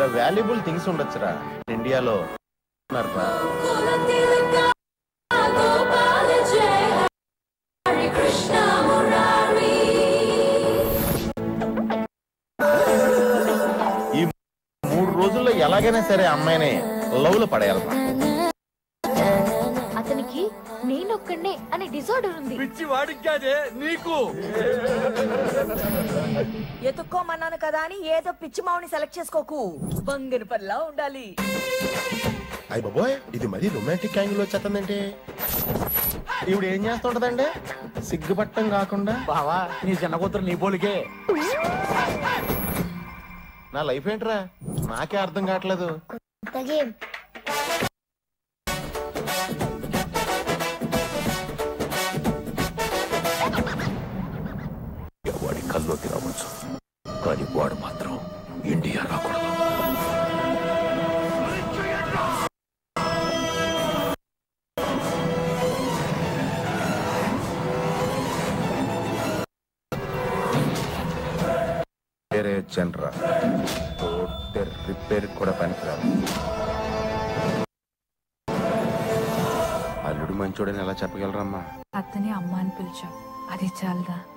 ఇక్కడ valuable things ఉండొచ్చురా ఇండియాలో ఉన్నారురా. ఈ మూడు రోజుల్లో ఎలాగైనా సరే అమ్మాయిని లవ్ లో పడేయాలమ్మా అతనికి నేనొక్కడే అనే డిజార్డర్ ఉంది పిచ్చి వాడికి కాదే నీకు ఎత్తుక్కోమన్నాను కదా అని ఏదో పిచ్చి మావుని సెలెక్ట్ చేసుకోకు బంగని పనిలా ఉండాలి అయ్య బాబోయ్ ఇది మరీ రొమాంటిక్ యాంగిల్ వచ్చేస్తుందంటే ఈవిడ ఏం చేస్తుంటదండి సిగ్గుపట్టం కాకుండా బావా నీ చిన్న కూతురు నీ పోలికే నా లైఫ్ ఏంట్రా నాకే అర్థం కావట్లేదు గేమ్ వాడి కల్లోకి రావచ్చు కానీ వాడు మాత్రం ఇండియా రాకూడదు వేరే జనరా రిపేర్ కూడా పనికిరాదు అల్లుడు మంచోడని ఎలా చెప్పగలరమ్మా అతని అమ్మ అని పిలిచావు అది చాలదా